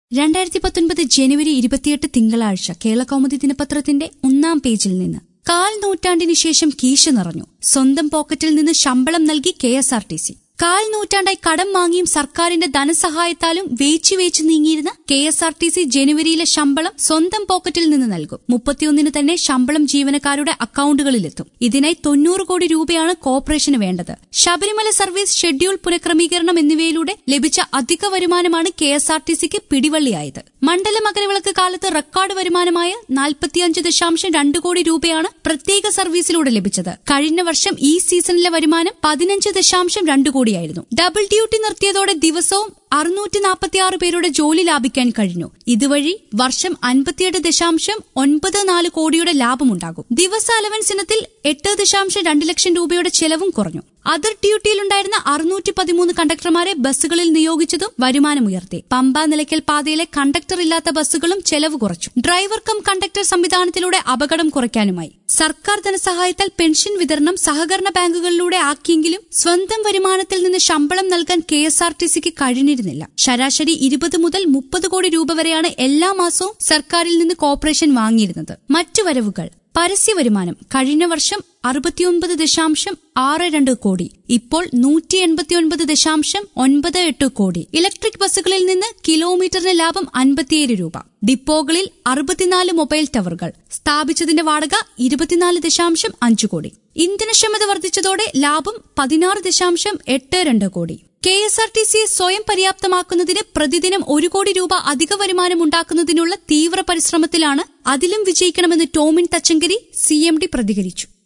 രണ്ടായിരത്തി പത്തൊൻപത് ജനുവരി ഇരുപത്തിയെട്ട് തിങ്കളാഴ്ച കേരളകൗമുദി ദിനപത്രത്തിന്റെ ഒന്നാം പേജിൽ നിന്ന് കാൽ നൂറ്റാണ്ടിന് ശേഷം കീശ നിറഞ്ഞു സ്വന്തം പോക്കറ്റിൽ നിന്ന് ശമ്പളം നൽകി K S R T C കാൽ നൂറ്റാണ്ടായി കടം വാങ്ങിയും സർക്കാരിന്റെ ധനസഹായത്താലും വേച്ചു വേച്ചു നീങ്ങിയിരുന്ന K S R T C ജനുവരിയിലെ ശമ്പളം സ്വന്തം പോക്കറ്റിൽ നിന്ന് നൽകും മുപ്പത്തിയൊന്നിന് തന്നെ ശമ്പളം ജീവനക്കാരുടെ അക്കൌണ്ടുകളിലെത്തും ഇതിനായി തൊണ്ണൂറ് കോടി രൂപയാണ് കോർപ്പറേഷന് വേണ്ടത് ശബരിമല സർവീസ് ഷെഡ്യൂൾ പുനഃക്രമീകരണം എന്നിവയിലൂടെ ലഭിച്ച അധിക വരുമാനമാണ് കെ എസ് ആർ ടി സിക്ക് പിടിവള്ളിയായത് മണ്ഡല മകരവിളക്ക് കാലത്ത് റെക്കോർഡ് വരുമാനമായ നാൽപ്പത്തിയഞ്ച് ദശാംശം രണ്ട് കോടി രൂപയാണ് പ്രത്യേക സർവീസിലൂടെ ലഭിച്ചത് കഴിഞ്ഞ വർഷം ഈ സീസണിലെ വരുമാനം പതിനഞ്ച് ദശാംശം രണ്ട് കോടിയായിരുന്നു ഡബിൾ ഡ്യൂട്ടി നിർത്തിയതോടെ ദിവസവും അറുന്നൂറ്റി നാൽപ്പത്തിയാറ് പേരുടെ ജോലി ലാഭിക്കാൻ കഴിഞ്ഞു ഇതുവഴി വർഷം അൻപത്തിയെട്ട് ദശാംശം ഒൻപത് നാല് കോടിയുടെ ലാഭമുണ്ടാകും ദിവസ അലവൻസ് ഇനത്തിൽ എട്ട് ദശാംശം രണ്ട് ലക്ഷം രൂപയുടെ ചെലവും കുറഞ്ഞു അതർ ഡ്യൂട്ടിയിലുണ്ടായിരുന്ന അറുന്നൂറ്റി പതിമൂന്ന് കണ്ടക്ടർമാരെ ബസ്സുകളിൽ നിയോഗിച്ചതും വരുമാനമുയർത്തി പമ്പ നിലയ്ക്കൽ പാതയിലെ കണ്ടക്ടർ ഇല്ലാത്ത ബസ്സുകളും ചെലവ് കുറച്ചു ഡ്രൈവർ കം കണ്ടക്ടർ സംവിധാനത്തിലൂടെ അപകടം കുറയ്ക്കാനുമായി സർക്കാർ ധനസഹായത്താൽ പെൻഷൻ വിതരണം സഹകരണ ബാങ്കുകളിലൂടെ ആക്കിയെങ്കിലും സ്വന്തം വരുമാനത്തിൽ നിന്ന് ശമ്പളം നൽകാൻ കെ എസ് ആർ ടി സിക്ക് കഴിഞ്ഞിരുന്നില്ല ശരാശരി ഇരുപത് മുതൽ മുപ്പത് കോടി രൂപ വരെയാണ് എല്ലാ മാസവും സർക്കാരിൽ നിന്ന് കോർപ്പറേഷൻ വാങ്ങിയിരുന്നത് മറ്റു വരവുകൾ പരസ്യ വരുമാനം കഴിഞ്ഞ വർഷം അറുപത്തിയൊൻപത് ദശാംശം ആറ് രണ്ട് കോടി ഇപ്പോൾ നൂറ്റി എൺപത്തിയൊൻപത് ദശാംശം ഒൻപത് എട്ട് കോടി ഇലക്ട്രിക് ബസ്സുകളിൽ നിന്ന് കിലോമീറ്ററിന് ലാഭം അൻപത്തിയേഴ് രൂപ ഡിപ്പോകളിൽ അറുപത്തിനാല് മൊബൈൽ ടവറുകൾ സ്ഥാപിച്ചതിന്റെ വാടക ഇരുപത്തിനാല് ദശാംശം അഞ്ച് കോടി ഇന്ധനക്ഷമത വർദ്ധിച്ചതോടെ ലാഭം പതിനാറ് ദശാംശം എട്ട് രണ്ട് കോടി കെ എസ് ആർ ടി സിയെ സ്വയം പര്യാപ്തമാക്കുന്നതിന് പ്രതിദിനം ഒരു കോടി രൂപ അധിക വരുമാനം ഉണ്ടാക്കുന്നതിനുള്ള തീവ്ര പരിശ്രമത്തിലാണ് അതിലും വിജയിക്കണമെന്ന് ടോമിൻ തച്ചങ്കരി സി പ്രതികരിച്ചു